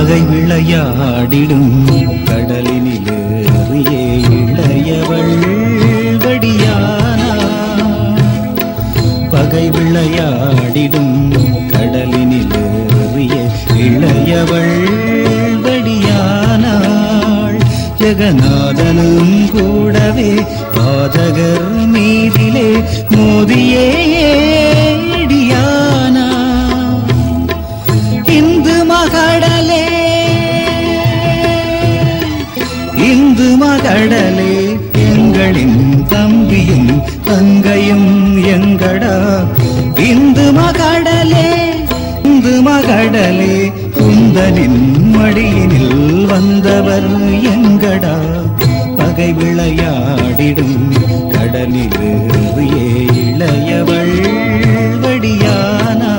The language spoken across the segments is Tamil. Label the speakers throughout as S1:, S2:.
S1: பகை விளையாடிடும் கடலினிலேறியே இளையவள் வடியானா பகை விளையாடிடும் கடலினிலேறிய இளையவள் வடியானாள் ஜெகநாதனும் கூடவே பாதகர் மீதிலே மோதியே இடியானா இந்து மகடலே இந்து மகடலே எங்களின் தம்பியும் தங்கையும் எங்கடா இந்து மகடலே இந்து மகடலே குந்தனின் மடியினில் வந்தவர் எங்கடா பகை விளையாடிடும் கடலிலேறியே இளையவள் வடியானா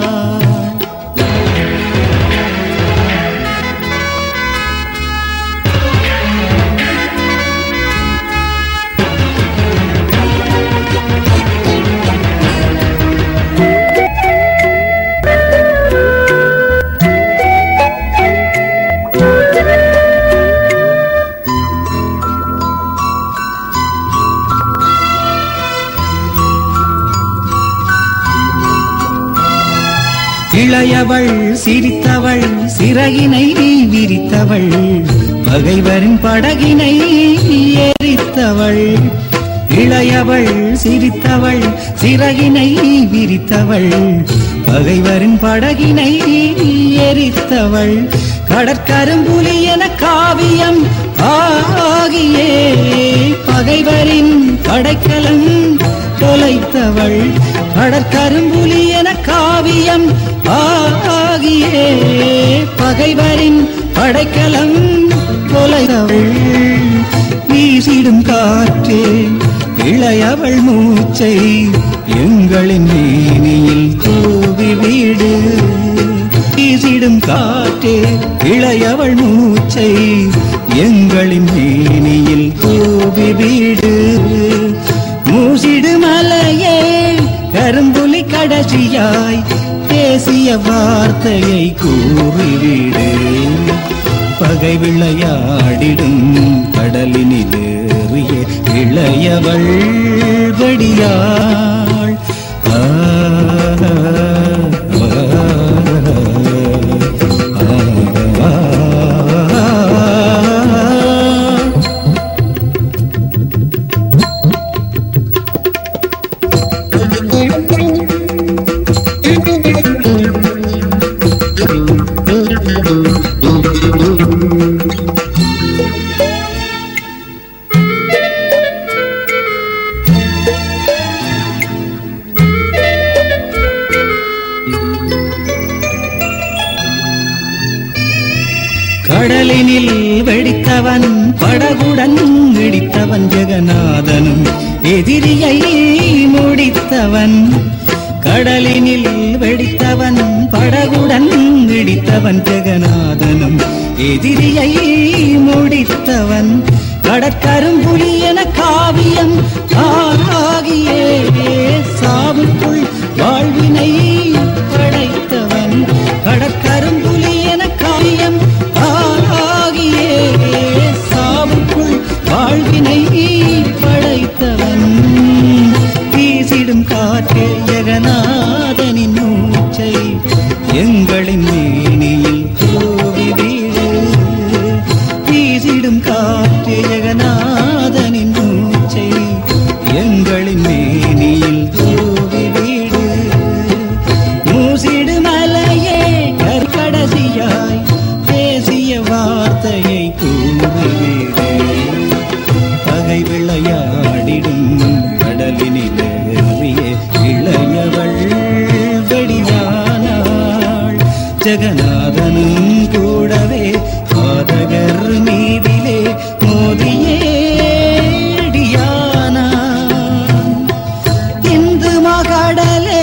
S1: இளையவள் சிரித்தவள் சிறகினை விரித்தவள் பகைவரின் படகினை எரித்தவள் இளையவள் சிரித்தவள் சிறகினை விரித்தவள் பகைவரின் படகினை எரித்தவள் கடற்கரும்புலி என காவியம் ஆகியே பகைவரின் படைக்கலம் தொலைத்தவள் கடற்கரும்புலி என காவியம் ஆகியே பகைவரின் படைக்கலம் தொலைத்தவள் வீசிடும் காற்றே இளையவள் மூச்சை எங்களின் மேனியில் தூவி வீடு வீசிடும் காற்றே இளையவள் மூச்சை எங்களின் மேனியில் தூவி வீடு மூசிடு மலையே கரும்புலி கடைசியாய் பேசிய வார்த்தையை கூறிவிடு பகை விளையாடிடும் கடலினிலேறிய இளையவள் வடியாள் ஆ, ஆ, ஆ, ஆ. கடலினில் வெடித்தவன் படகுடன் வெடித்தவன் ஜெகநாதனும் எதிரியை முடித்தவன் கடலினில் வெடித்தவன் படகுடன் வெடித்தவன் ஜெகநாதனும் எதிரியை முடித்தவன் கடற்கரும்புலி என காவியம் ஆகியே சாவுக்குள் வாழ்வினை படைத்தவன் கடற்கரும்புலி என காவியம் ஆகியே சாவுக்குள் வாழ்வினை படைத்தவன் வீசிடும் காற்றே ஜெகநாதனின் மூச்சை எங்களின் மேனியில் தூவி வீடு வீசிடும் காற்றே ஜெகநாதனின் மூச்சை எங்களின் மேனியில் தூவி வீடு மூசிடு மலையே கற்கடசியாய் பேசிய வார்த்தையை கூறிவிடு பகை விளையாடிடும் கடலினிலேறிய இளையவள் வெடியானாள் ஜெகநாதனும் கூடவே பாதகர் மீதிலே மோதியே அடியானான் இந்து மகடலே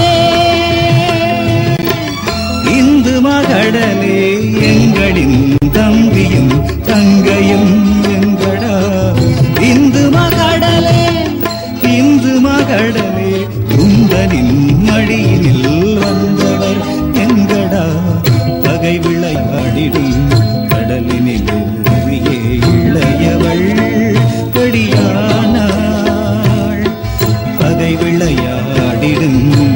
S1: இந்து மகடலே எங்களின் தம்பியும் தங்கையும் எங்கடா இந்து மகடலே இந்து மகடலே குந்தனின் மடியினில் வந்தவர் எங்கடா விளையாடிடுங்கள்